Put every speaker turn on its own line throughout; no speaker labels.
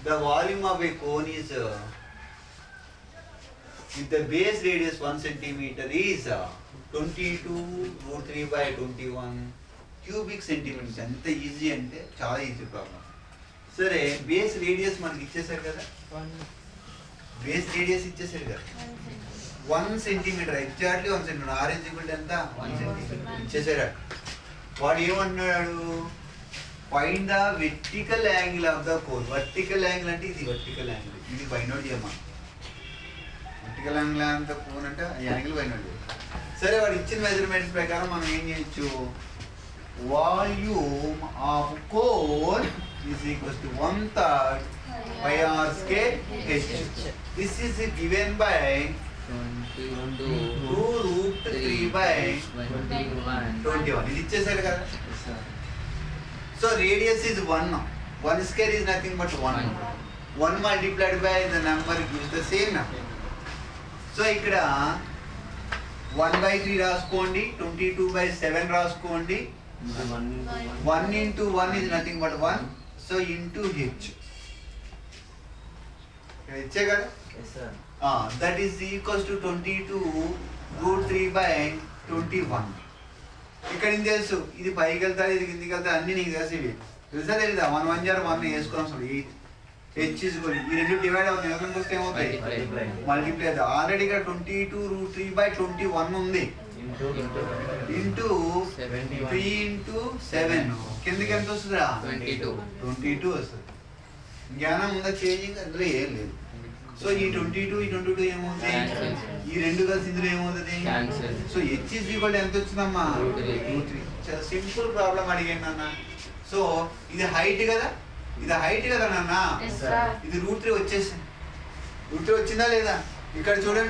the volume of a cone is uh, with the base radius 1 centimeter is uh, 22 root 3 by 21 cubic centimeters ఎంత easy అంటే చాలా easy problem సరే base radius మనకి ఇచ్చేసారు కదా base radius ఇచ్చేసారు కదా one centimeter exactly one centimeter orange equal ఎంత వన్ సెంటీమీటర్ ఇచ్చేసాడు వాడు ఏమంటున్నాడు find the vertical angle of the cone vertical angle అంటే ఇది వర్టికల్ యాంగిల్ ఇది ఫైండ్ అవుట్ చేయమా వర్టికల్ యాంగిల్ అంత కోన్ అంటే ఈ యాంగిల్ ఫైండ్ అవుట్ చేయాలి సరే వాడు ఇచ్చిన మెజర్మెంట్స్ ప్రకారం మనం ఏం చేయొచ్చు volume of cone is equals to one third by r square h this is given by two root three by twenty one ఇది ఇచ్చేసాడు కదా so radius is one one square is nothing but one one multiplied by the number gives the same number so ఇక్కడ one by three రాసుకోండి twenty two by seven రాసుకోండి one into one is nothing but one so into h హెచ్చే కదా that is equals to twenty two root three by twenty one ఇక్కడ ఏం తెలుసు ఇది పైకి వెళ్తారు ఇది కిందికి వెళ్తారు అన్ని నీకు తెలుసు ఇవి తెలుసా తెలీదా వన్ వన్ జార్ వన్ వేసుకున్నాం అసలు ఎయిట్ హెచ్ ఇస్ ఈ రెండు డివైడ్ అవుతుంది ఎవరికి వస్తే ఏమవుతాయి
Multiply.
మల్టిప్లై ఆల్రెడీ ఇక్కడ twenty two root three by twenty one ఉంది ఇంటూ త్రీ ఇంటూ సెవెన్ కిందకి ఎంత వస్తుందా ట్వంటీ టూ వస్తుంది జ్ఞానం ఉందా చేంజింగ్ అందులో ఏం లేదు సో ఈ ట్వంటీ టూ ఈ ట్వంటీ టూ ఏమవుతుంది
Cancel.
ఈ రెండు కలిసి ఇందులో ఏమవుతుంది
Cancel.
So h is equal ఎంత వచ్చిందమ్మా
Root three.
రూట్ త్రీ చాలా సింపుల్ ప్రాబ్లం అడిగాను నాన్న సో ఇది హైట్ కదా ఇది హైట్ కదా నాన్న
Yes, sir.
ఇది రూట్ త్రీ వచ్చేసింది రూట్ త్రీ వచ్చిందా లేదా ఇక్కడ చూడండి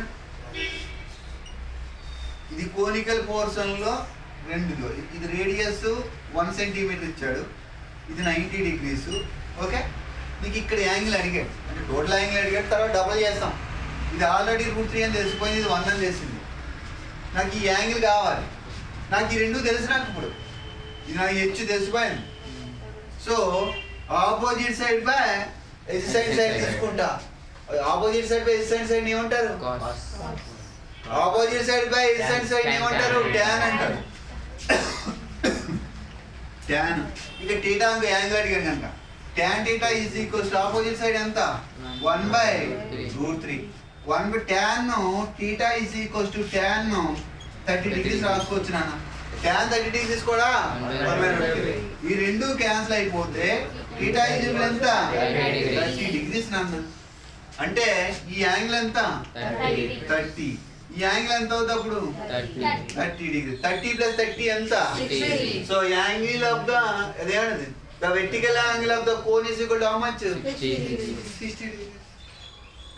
ఇది కోనికల్ పోర్షన్ లో రెండు ఇది రేడియస్ వన్ సెంటీమీటర్ ఇచ్చాడు ఇది నైంటీ డిగ్రీస్ ఓకే నీకు ఇక్కడ యాంగిల్ అడిగాడు అంటే టోటల్ యాంగిల్ అడిగాడు తర్వాత డబల్ చేస్తాం ఇది ఆల్రెడీ రూట్ త్రీ అని తెలిసిపోయింది ఇది వన్ అని తెలిసింది నాకు ఈ యాంగిల్ కావాలి నాకు ఈ రెండు తెలుసు నాకు ఇప్పుడు ఇది నాకు హెచ్ తెలిసిపోయింది so opposite side by s side side తీసుకుంటా opposite side by s side side ఏమంటారు opposite side by s side side ఏమంటారు ట్యాన్ అంటారు ట్యాన్ ఇక టీటా ఇంకో యాంగిల్ అడిగాడు కనుక tan theta is equals opposite side ఎంత one by root three one by tan theta is equals to tan thirty degrees రాసుకోవచ్చు నాన్న ట్యాన్ థర్టీ డిగ్రీస్ కూడా one by root three. ఈ రెండు క్యాన్సిల్ అయిపోతే టీటా ఈజ్ ఈక్వల్ ఎంత
30 degrees.
Thirty degrees నాన్న అంటే ఈ యాంగిల్ ఎంత థర్టీ ఈ యాంగిల్ ఎంత అవుతుంది అప్పుడు thirty degree thirty plus thirty ఎంత సో యాంగిల్ ఆఫ్ ద అదేమన్నది the vertical angle of the cone is equal to how much sixty degree